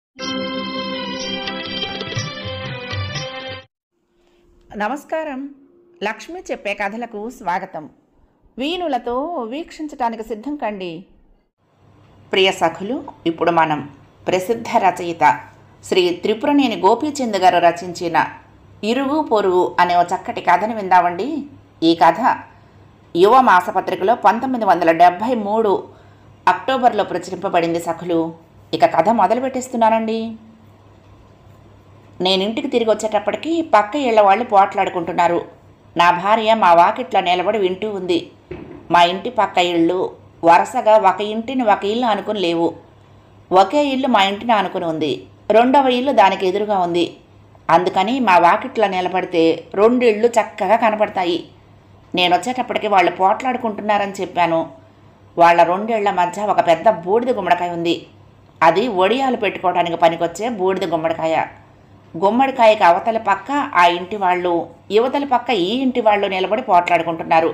నమస్కారం లక్ష్మి చెప్పే కథలకు స్వాగతం వీణులతో వీక్షించటానికి సిద్ధం కండి ప్రియ సఖులు ఇప్పుడు మనం ప్రసిద్ధ రచయిత శ్రీ త్రిపురనేని గోపీచంద్ గారు రచించిన ఇరుగు పొరుగు అనే ఓ చక్కటి కథను విందామండి ఈ కథ యువ మాసపత్రికలో పంతొమ్మిది వందల డెబ్భై మూడు అక్టోబర్లో ప్రచురింపబడింది సఖులు ఇక కథ మొదలు పెట్టేస్తున్నానండి నేను ఇంటికి తిరిగి వచ్చేటప్పటికి పక్క ఇళ్ల వాళ్ళు పోట్లాడుకుంటున్నారు నా భార్య మా వాకిట్లో నిలబడి వింటూ ఉంది మా ఇంటి పక్క ఇళ్ళు వరుసగా ఒక ఇంటిని ఒక ఇల్లు అనుకుని లేవు ఒకే ఇల్లు మా ఇంటిని అనుకుని ఉంది రెండవ ఇల్లు దానికి ఎదురుగా ఉంది అందుకని మా వాకిట్లో నిలబడితే రెండు ఇళ్ళు చక్కగా కనపడతాయి నేను వచ్చేటప్పటికి వాళ్ళు పోట్లాడుకుంటున్నారని చెప్పాను వాళ్ళ రెండేళ్ల మధ్య ఒక పెద్ద బూడిద గుమ్మడికాయ ఉంది అది ఒడియాలు పెట్టుకోవడానికి పనికొచ్చే బూడిద గుమ్మడికాయ గుమ్మడికాయకి అవతల పక్క ఆ ఇంటి వాళ్ళు యువతల పక్క ఈ ఇంటి వాళ్ళు నిలబడి పోట్లాడుకుంటున్నారు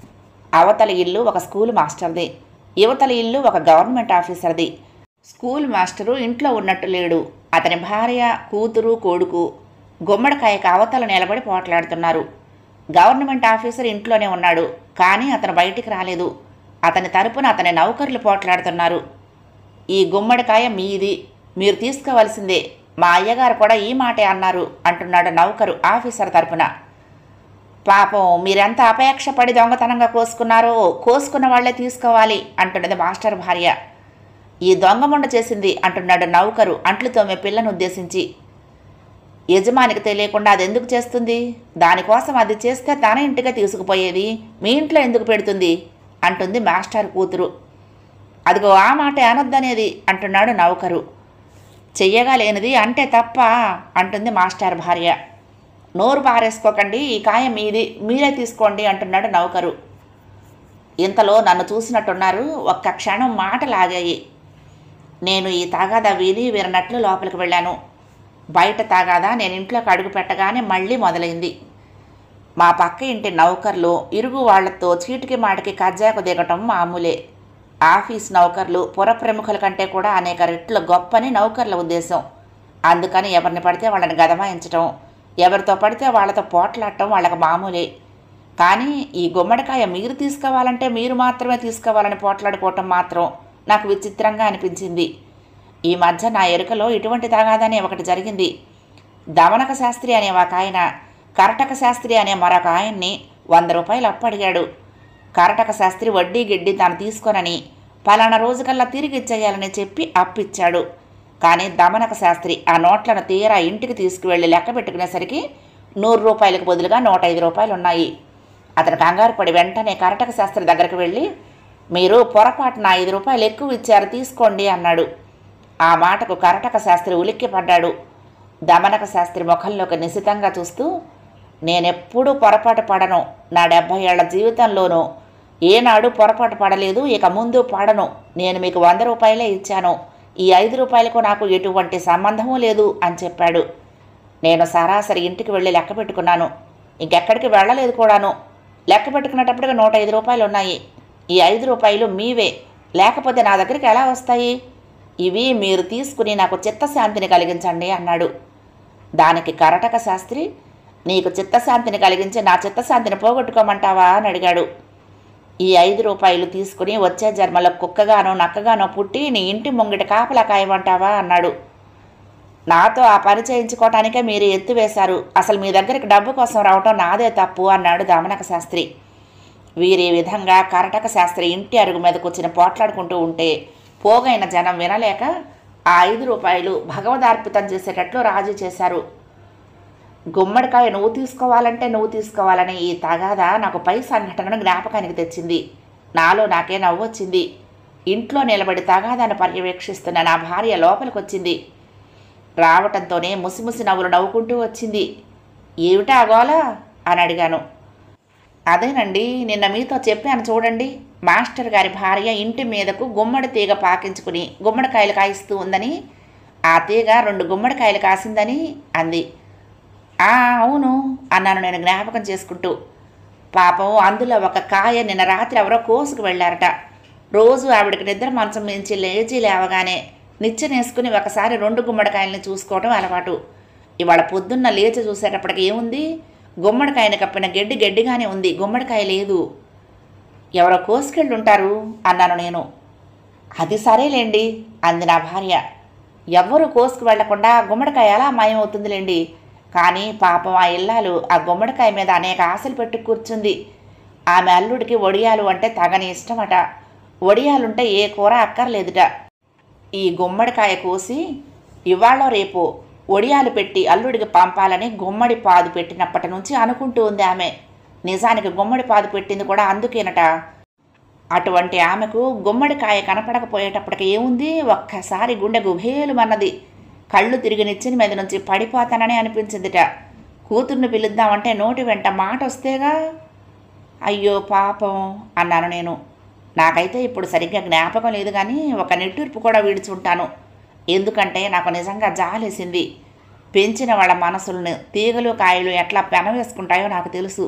అవతల ఇల్లు ఒక స్కూల్ మాస్టర్ది యువతల ఇల్లు ఒక గవర్నమెంట్ ఆఫీసర్ది స్కూల్ మాస్టరు ఇంట్లో ఉన్నట్టు లేడు అతని భార్య కూతురు కొడుకు గుమ్మడికాయకి అవతల నిలబడి పోట్లాడుతున్నారు గవర్నమెంట్ ఆఫీసర్ ఇంట్లోనే ఉన్నాడు కానీ అతను బయటికి రాలేదు అతని తరపున అతని నౌకర్లు పోట్లాడుతున్నారు ఈ గుమ్మడికాయ మీది మీరు తీసుకోవలసిందే మా అయ్యగారు కూడా ఈ మాటే అన్నారు అంటున్నాడు నౌకరు ఆఫీసర్ తరపున పాపం మీరెంత అపేక్ష పడి దొంగతనంగా కోసుకున్నారో కోసుకున్న వాళ్లే తీసుకోవాలి అంటున్నది మాస్టర్ భార్య ఈ దొంగముండ చేసింది అంటున్నాడు నౌకరు అంట్లు తోమే పిల్లను ఉద్దేశించి యజమానికి తెలియకుండా అది ఎందుకు చేస్తుంది దానికోసం అది చేస్తే తన ఇంటిగా తీసుకుపోయేది మీ ఇంట్లో ఎందుకు పెడుతుంది అంటుంది మాస్టర్ కూతురు అదిగో ఆ మాట అనొద్దనేది అంటున్నాడు నౌకరు చెయ్యగా లేనిది అంటే తప్ప అంటుంది మాస్టర్ భార్య నోరు పారేసుకోకండి ఈ కాయ మీది మీరే తీసుకోండి అంటున్నాడు నౌకరు ఇంతలో నన్ను చూసినట్టున్నారు ఒక్క క్షణం మాట లాగాయి నేను ఈ తాగాదా విని వినట్లు లోపలికి వెళ్ళాను బయట తాగాదా నేను ఇంట్లోకి అడుగు పెట్టగానే మళ్ళీ మొదలైంది మా పక్క ఇంటి నౌకర్లు ఇరుగు వాళ్లతో చీటికి మాటికి కజ్జాకు దిగటం మామూలే ఆఫీస్ నౌకర్లు పుర ప్రముఖుల కంటే కూడా అనేక రెట్లు గొప్పని నౌకర్ల ఉద్దేశం అందుకని ఎవరిని పడితే వాళ్ళని గదమాయించటం ఎవరితో పడితే వాళ్ళతో పోట్లాడటం వాళ్ళకి మామూలే కానీ ఈ గుమ్మడికాయ మీరు తీసుకోవాలంటే మీరు మాత్రమే తీసుకోవాలని పోట్లాడుకోవటం మాత్రం నాకు విచిత్రంగా అనిపించింది ఈ మధ్య నా ఎరుకలో ఇటువంటి తగాదనే ఒకటి జరిగింది దమనక శాస్త్రి అనే ఒక ఆయన కరటక శాస్త్రి అనే మరొక ఆయన్ని వంద రూపాయలు అప్పడిగాడు కరటక శాస్త్రి వడ్డీ గిడ్డి తాను తీసుకోనని పలానా రోజుకల్లా తిరిగి ఇచ్చేయాలని చెప్పి అప్పిచ్చాడు కానీ దమనక శాస్త్రి ఆ నోట్లను తీరా ఇంటికి తీసుకువెళ్ళి లెక్క పెట్టుకునేసరికి నూరు రూపాయలకు బదులుగా నూట ఐదు రూపాయలు ఉన్నాయి అతను కంగారు పడి వెంటనే కరటక శాస్త్రి దగ్గరికి వెళ్ళి మీరు పొరపాటున ఐదు రూపాయలు ఎక్కువ ఇచ్చారు తీసుకోండి అన్నాడు ఆ మాటకు కరటక శాస్త్రి ఉలిక్కి పడ్డాడు దమనక శాస్త్రి ముఖంలోకి నిశితంగా చూస్తూ నేనెప్పుడూ పొరపాటు పడను నా డెబ్భై ఏళ్ల జీవితంలోనూ ఏనాడు పొరపాటు పడలేదు ఇక ముందు పడను నేను మీకు వంద రూపాయలే ఇచ్చాను ఈ ఐదు రూపాయలకు నాకు ఎటువంటి సంబంధము లేదు అని చెప్పాడు నేను సరాసరి ఇంటికి వెళ్ళి లెక్క పెట్టుకున్నాను ఇంకెక్కడికి వెళ్ళలేదు కూడాను లెక్క పెట్టుకునేటప్పటికి నూట ఐదు రూపాయలు ఉన్నాయి ఈ ఐదు రూపాయలు మీవే లేకపోతే నా దగ్గరికి ఎలా వస్తాయి ఇవి మీరు తీసుకుని నాకు చిత్తశాంతిని కలిగించండి అన్నాడు దానికి కరటక శాస్త్రి నీకు చిత్తశాంతిని కలిగించి నా చిత్తశాంతిని పోగొట్టుకోమంటావా అని అడిగాడు ఈ ఐదు రూపాయలు తీసుకుని వచ్చే జన్మలో కుక్కగానో నక్కగానో పుట్టి నీ ఇంటి ముంగిట కాపలా కాయమంటావా అన్నాడు నాతో ఆ పని చేయించుకోవటానికే మీరు ఎత్తు వేశారు అసలు మీ దగ్గరికి డబ్బు కోసం రావటం నాదే తప్పు అన్నాడు దమనక శాస్త్రి వీరి విధంగా కరటక శాస్త్రి ఇంటి అరుగు మీద కూర్చుని పోట్లాడుకుంటూ ఉంటే పోగైన జనం వినలేక ఆ ఐదు రూపాయలు భగవదార్పితం చేసేటట్లు రాజీ చేశారు గుమ్మడికాయ నువ్వు తీసుకోవాలంటే నువ్వు తీసుకోవాలని ఈ తగాద నాకు పై సంఘటనను జ్ఞాపకానికి తెచ్చింది నాలో నాకే నవ్వు వచ్చింది ఇంట్లో నిలబడి తగాదాన్ని పర్యవేక్షిస్తున్న నా భార్య లోపలికి వచ్చింది రావటంతోనే ముసిముసి నవ్వులు నవ్వుకుంటూ వచ్చింది ఏమిటా గోల అని అడిగాను అదేనండి నిన్న మీతో చెప్పాను చూడండి మాస్టర్ గారి భార్య ఇంటి మీదకు గుమ్మడి తీగ పాకించుకుని గుమ్మడికాయలు కాయిస్తూ ఉందని ఆ తీగ రెండు గుమ్మడికాయలు కాసిందని అంది "ఆ, అవును అన్నాను నేను జ్ఞాపకం చేసుకుంటూ పాపం అందులో ఒక కాయ నిన్న రాత్రి ఎవరో కోసుకు వెళ్ళారట రోజు ఆవిడకి నిద్ర మంచం మించి లేచి లేవగానే నిచ్చెనేసుకుని ఒకసారి రెండు గుమ్మడికాయల్ని చూసుకోవడం అలవాటు ఇవాళ పొద్దున్న లేచి చూసేటప్పటికి ఏముంది గుమ్మడికాయని కప్పిన గడ్డి గడ్డిగానే ఉంది గుమ్మడికాయ లేదు ఎవరో కోసుకెళ్ళుంటారు అన్నాను నేను అది సరేలేండి అంది నా భార్య ఎవ్వరూ కోసుకు వెళ్లకుండా గుమ్మడికాయ ఎలా మాయమవుతుందిలేండి కానీ పాపం ఆ ఇల్లాలు ఆ గుమ్మడికాయ మీద అనేక ఆశలు పెట్టి కూర్చుంది ఆమె అల్లుడికి వడియాలు అంటే తగని ఇష్టమట వడియాలుంటే ఏ కూర అక్కర్లేదుట ఈ గుమ్మడికాయ కోసి ఇవాళ రేపు ఒడియాలు పెట్టి అల్లుడికి పంపాలని గుమ్మడి పాదు పెట్టినప్పటి నుంచి అనుకుంటూ ఉంది ఆమె నిజానికి గుమ్మడి పాదు పెట్టింది కూడా అందుకేనట అటువంటి ఆమెకు గుమ్మడికాయ కనపడకపోయేటప్పటికి ఏముంది ఒక్కసారి గుండె గుభేలుమన్నది కళ్ళు తిరిగి నిచ్చిన మీద నుంచి పడిపోతానని అనిపించిందిట కూతుర్ని పిలుద్దామంటే నోటి వెంట మాట వస్తేగా అయ్యో పాపం అన్నాను నేను నాకైతే ఇప్పుడు సరిగ్గా జ్ఞాపకం లేదు కానీ ఒక నిట్టూర్పు కూడా వీడ్చుంటాను ఎందుకంటే నాకు నిజంగా జాలేసింది పెంచిన వాళ్ళ మనసులను తీగలు కాయలు ఎట్లా పెనవేసుకుంటాయో నాకు తెలుసు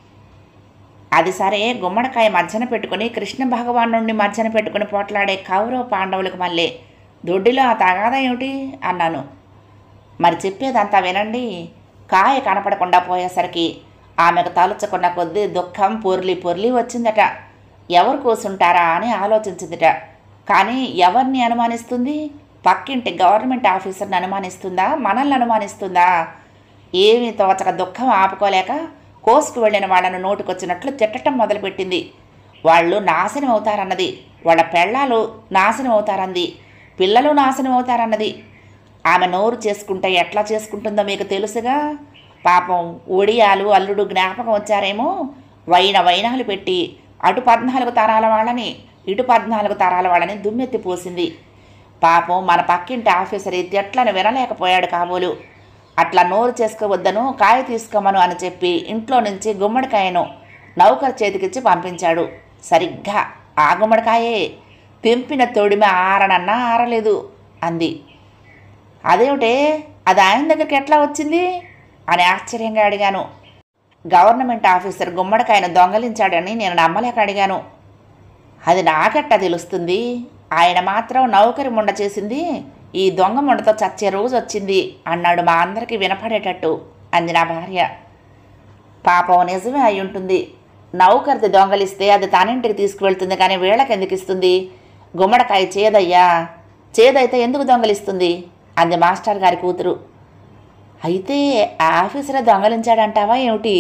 అది సరే గుమ్మడికాయ మధ్యన పెట్టుకుని కృష్ణ భగవానుడిని మధ్యన పెట్టుకుని పోట్లాడే కౌరవ పాండవులకు మళ్ళీ దొడ్డిలో ఆ తగాదా ఏమిటి అన్నాను మరి చెప్పేదంతా వినండి కాయ కనపడకుండా పోయేసరికి ఆమెకు తలుచుకున్న కొద్దీ దుఃఖం పొర్లి పొర్లి వచ్చిందట ఎవరు కూసుంటారా అని ఆలోచించిందిట కానీ ఎవరిని అనుమానిస్తుంది పక్కింటి గవర్నమెంట్ ఆఫీసర్ని అనుమానిస్తుందా మనల్ని అనుమానిస్తుందా ఏమీ తోచక దుఃఖం ఆపుకోలేక కోసుకు వెళ్ళిన వాళ్ళను నోటుకొచ్చినట్లు తిట్టటం మొదలుపెట్టింది వాళ్ళు నాశనం అవుతారన్నది వాళ్ళ పెళ్ళాలు నాశనం అవుతారంది పిల్లలు నాశనం అవుతారన్నది ఆమె నోరు చేసుకుంటే ఎట్లా చేసుకుంటుందో మీకు తెలుసుగా పాపం ఒడియాలు అల్లుడు జ్ఞాపకం వచ్చారేమో వైన వైనాలు పెట్టి అటు పద్నాలుగు తరాల వాళ్ళని ఇటు పద్నాలుగు తరాల వాళ్ళని దుమ్మెత్తి పోసింది పాపం మన పక్కింటి ఆఫీసర్ ఈ తిట్లను వినలేకపోయాడు కాబోలు అట్లా నోరు చేసుకోవద్దను కాయ తీసుకోమను అని చెప్పి ఇంట్లో నుంచి గుమ్మడికాయను నౌకర్ చేతికిచ్చి పంపించాడు సరిగ్గా ఆ గుమ్మడికాయే తెంపిన తొడిమ ఆరనన్నా ఆరలేదు అంది అదేమిటే అది ఆయన దగ్గరికి ఎట్లా వచ్చింది అని ఆశ్చర్యంగా అడిగాను గవర్నమెంట్ ఆఫీసర్ గుమ్మడికాయను దొంగలించాడని నేను నమ్మలేక అడిగాను అది నాకెట్టా తెలుస్తుంది ఆయన మాత్రం నౌకరి ముండ చేసింది ఈ దొంగ ముండతో చచ్చే రోజు వచ్చింది అన్నాడు మా అందరికీ వినపడేటట్టు అంది నా భార్య పాపం నిజమే అయి ఉంటుంది నౌకరిది దొంగలిస్తే అది తనింటికి తీసుకువెళ్తుంది కానీ వీళ్ళకి ఎందుకు ఇస్తుంది గుమ్మడికాయ చేదయ్యా చేదైతే ఎందుకు దొంగలిస్తుంది అంది మాస్టర్ గారి కూతురు అయితే ఆ ఆఫీసరే దొంగలించాడంటావా ఏమిటి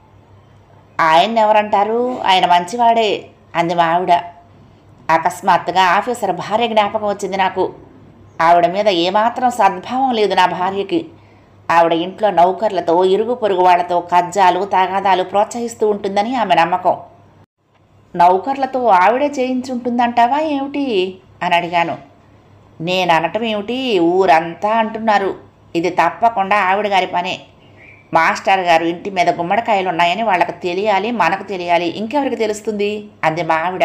ఆయన్ని ఎవరంటారు ఆయన మంచివాడే అంది మా ఆవిడ అకస్మాత్తుగా ఆఫీసర్ భార్య జ్ఞాపకం వచ్చింది నాకు ఆవిడ మీద ఏమాత్రం సద్భావం లేదు నా భార్యకి ఆవిడ ఇంట్లో నౌకర్లతో ఇరుగు పొరుగు వాళ్ళతో కజ్జాలు తగాదాలు ప్రోత్సహిస్తూ ఉంటుందని ఆమె నమ్మకం నౌకర్లతో ఆవిడే చేయించుంటుందంటావా ఏమిటి అని అడిగాను నేను అనటం ఏమిటి ఊరంతా అంటున్నారు ఇది తప్పకుండా ఆవిడ గారి పనే మాస్టర్ గారు ఇంటి మీద గుమ్మడికాయలు ఉన్నాయని వాళ్ళకి తెలియాలి మనకు తెలియాలి ఇంకెవరికి తెలుస్తుంది అంది మా ఆవిడ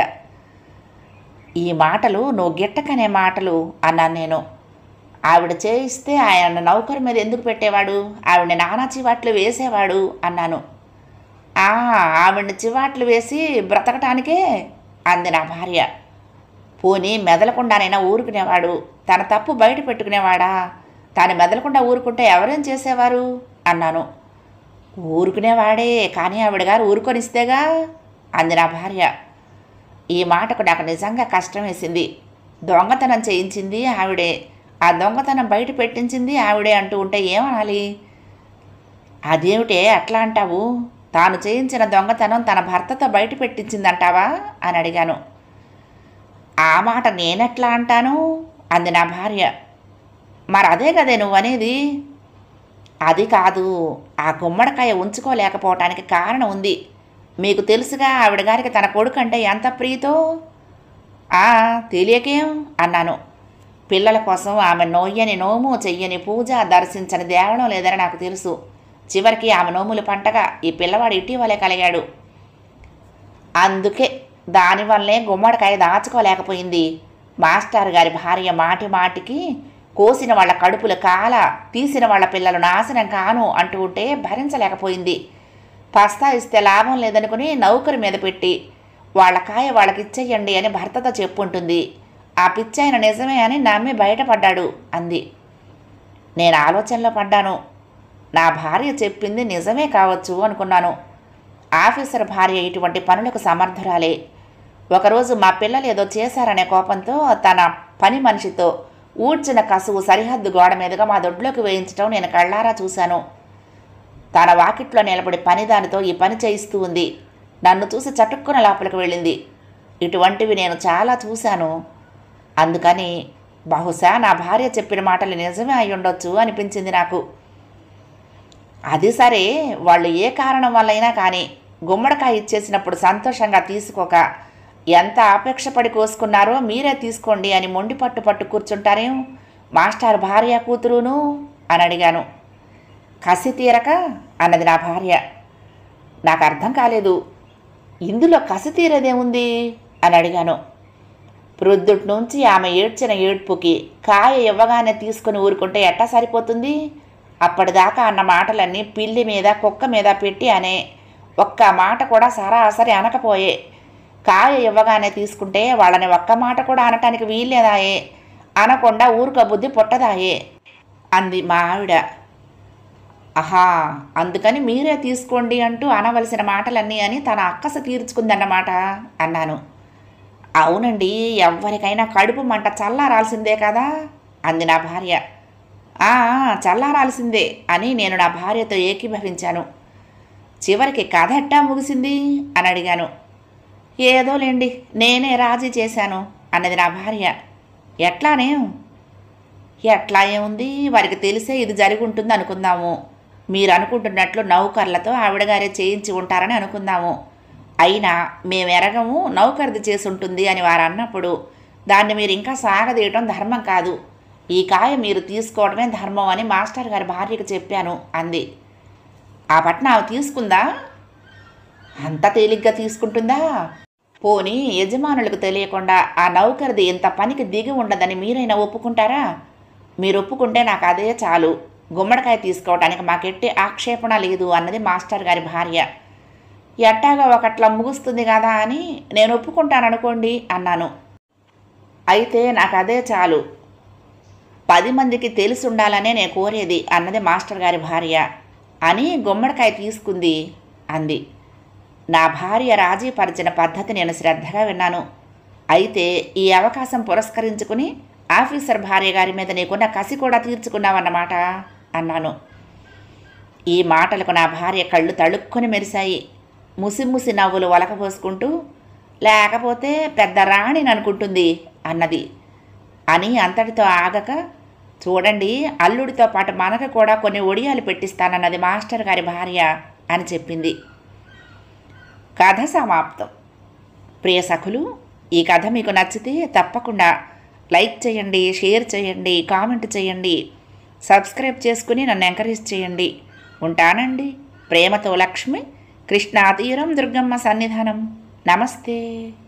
ఈ మాటలు నువ్వు గిట్టకనే మాటలు అన్నాను నేను ఆవిడ చేయిస్తే ఆయన నౌకరు మీద ఎందుకు పెట్టేవాడు ఆవిడని నానా చివాట్లు వేసేవాడు అన్నాను "ఆ, ఆవిడని చివాట్లు వేసి బ్రతకటానికే అంది నా భార్య పోనీ మెదలకుండానైనా ఊరుకునేవాడు తన తప్పు బయట పెట్టుకునేవాడా తాను మెదలకుండా ఊరుకుంటే ఎవరేం చేసేవారు అన్నాను ఊరుకునేవాడే కానీ ఆవిడ గారు ఊరుకొనిస్తేగా అంది నా భార్య ఈ మాటకు నాకు నిజంగా కష్టం వేసింది దొంగతనం చేయించింది ఆవిడే ఆ దొంగతనం బయట పెట్టించింది ఆవిడే అంటూ ఉంటే ఏమనాలి అదేమిటే అట్లా అంటావు తాను చేయించిన దొంగతనం తన భర్తతో బయట పెట్టించిందంటావా అని అడిగాను ఆ మాట నేనెట్లా అంటాను అంది నా భార్య మరి అదే కదే నువ్వు అనేది అది కాదు ఆ గుమ్మడికాయ ఉంచుకోలేకపోవటానికి కారణం ఉంది మీకు తెలుసుగా ఆవిడ గారికి తన కొడుకు అంటే ఎంత ప్రీతో ఆ తెలియకేం అన్నాను పిల్లల కోసం ఆమె నోయ్యని నోము చెయ్యని పూజ దర్శించని దేవడం లేదని నాకు తెలుసు చివరికి ఆమె నోములు పంటగా ఈ పిల్లవాడు ఇటీవలే కలిగాడు అందుకే దానివల్లే గుమ్మడికాయ దాచుకోలేకపోయింది మాస్టర్ గారి భార్య మాటి మాటికి కోసిన వాళ్ళ కడుపులు కాల తీసిన వాళ్ళ పిల్లలు నాశనం కాను అంటూ ఉంటే భరించలేకపోయింది పస్తా ఇస్తే లాభం లేదనుకుని నౌకరు మీద పెట్టి వాళ్ళ కాయ వాళ్ళకి ఇచ్చేయండి అని భర్తతో చెప్పుంటుంది ఆ పిచ్చాయన నిజమే అని నమ్మి బయటపడ్డాడు అంది నేను ఆలోచనలో పడ్డాను నా భార్య చెప్పింది నిజమే కావచ్చు అనుకున్నాను ఆఫీసర్ భార్య ఇటువంటి పనులకు సమర్థురాలే ఒకరోజు మా పిల్లలు ఏదో చేశారనే కోపంతో తన పని మనిషితో ఊడ్చిన కసువు సరిహద్దు గోడ మీదుగా మా దొడ్లోకి వేయించడం నేను కళ్ళారా చూశాను తన వాకిట్లో నిలబడి పనిదానితో ఈ పని చేయిస్తూ ఉంది నన్ను చూసి చటుక్కున లోపలికి వెళ్ళింది ఇటువంటివి నేను చాలా చూశాను అందుకని బహుశా నా భార్య చెప్పిన మాటలు నిజమే అయి ఉండొచ్చు అనిపించింది నాకు అది సరే వాళ్ళు ఏ కారణం వల్లైనా కానీ గుమ్మడికాయ ఇచ్చేసినప్పుడు సంతోషంగా తీసుకోక ఎంత ఆపేక్ష పడి కోసుకున్నారో మీరే తీసుకోండి అని మొండి పట్టు పట్టు కూర్చుంటారేం మాస్టర్ భార్య కూతురును అని అడిగాను కసి తీరక అన్నది నా భార్య నాకు అర్థం కాలేదు ఇందులో కసి తీరేదేముంది అని అడిగాను ప్రొద్దుటి నుంచి ఆమె ఏడ్చిన ఏడ్పుకి కాయ ఇవ్వగానే తీసుకుని ఊరుకుంటే ఎట్టా సరిపోతుంది అప్పటిదాకా అన్న మాటలన్నీ పిల్లి మీద కుక్క మీద పెట్టి అనే ఒక్క మాట కూడా సరాసరి అనకపోయే కాయ ఇవ్వగానే తీసుకుంటే వాళ్ళని ఒక్క మాట కూడా అనటానికి వీల్లేదాయే అనకుండా ఊరుక బుద్ధి పుట్టదాయే అంది మా ఆవిడ ఆహా అందుకని మీరే తీసుకోండి అంటూ అనవలసిన మాటలన్నీ అని తన అక్కస తీర్చుకుందన్నమాట అన్నాను అవునండి ఎవరికైనా కడుపు మంట చల్లారాల్సిందే కదా అంది నా భార్య "ఆ, ఆ, చల్లారాల్సిందే అని నేను నా భార్యతో ఏకీభవించాను చివరికి కథ ఎట్టా ముగిసింది అని అడిగాను ఏదోలేండి నేనే రాజీ చేశాను అన్నది నా భార్య ఎట్లానే ఎట్లా ఏముంది వారికి తెలిసే ఇది జరిగి ఉంటుంది అనుకుందాము మీరు అనుకుంటున్నట్లు నౌకర్లతో ఆవిడగారే చేయించి ఉంటారని అనుకుందాము అయినా మేము ఎరగము నౌకర్ది చేసి ఉంటుంది అని వారు అన్నప్పుడు దాన్ని మీరు ఇంకా సాగదీయటం ధర్మం కాదు ఈ కాయ మీరు తీసుకోవడమే ధర్మం అని మాస్టర్ గారి భార్యకు చెప్పాను అంది ఆ పట్న ఆమె తీసుకుందా అంత తేలిగ్గా తీసుకుంటుందా పోనీ యజమానులకు తెలియకుండా ఆ నౌకరిది ఇంత పనికి దిగి ఉండదని మీరైనా ఒప్పుకుంటారా మీరు ఒప్పుకుంటే నాకు అదే చాలు గుమ్మడికాయ తీసుకోవడానికి మాకెట్టి ఆక్షేపణ లేదు అన్నది మాస్టర్ గారి భార్య ఎట్టాగా ఒకట్లా ముగుస్తుంది కదా అని నేను ఒప్పుకుంటాననుకోండి అన్నాను అయితే నాకు అదే చాలు పది మందికి తెలిసి ఉండాలనే నేను కోరేది అన్నది మాస్టర్ గారి భార్య అని గుమ్మడికాయ తీసుకుంది అంది నా భార్య రాజీ పరిచిన పద్ధతి నేను శ్రద్ధగా విన్నాను అయితే ఈ అవకాశం పురస్కరించుకుని ఆఫీసర్ భార్య గారి మీద నీకున్న కసి కూడా తీర్చుకున్నావన్నమాట అన్నాను ఈ మాటలకు నా భార్య కళ్ళు తళుక్కుని మెరిశాయి ముసిముసి నవ్వులు ఒలకబోసుకుంటూ లేకపోతే పెద్ద రాణిని అనుకుంటుంది అన్నది అని అంతటితో ఆగక చూడండి అల్లుడితో పాటు మనకు కూడా కొన్ని ఒడియాలు పెట్టిస్తానన్నది మాస్టర్ గారి భార్య అని చెప్పింది కథ సమాప్తం ప్రియ సఖులు ఈ కథ మీకు నచ్చితే తప్పకుండా లైక్ చేయండి షేర్ చేయండి కామెంట్ చేయండి సబ్స్క్రైబ్ చేసుకుని నన్ను ఎంకరేజ్ చేయండి ఉంటానండి ప్రేమతో లక్ష్మి కృష్ణా తీరం దుర్గమ్మ సన్నిధానం నమస్తే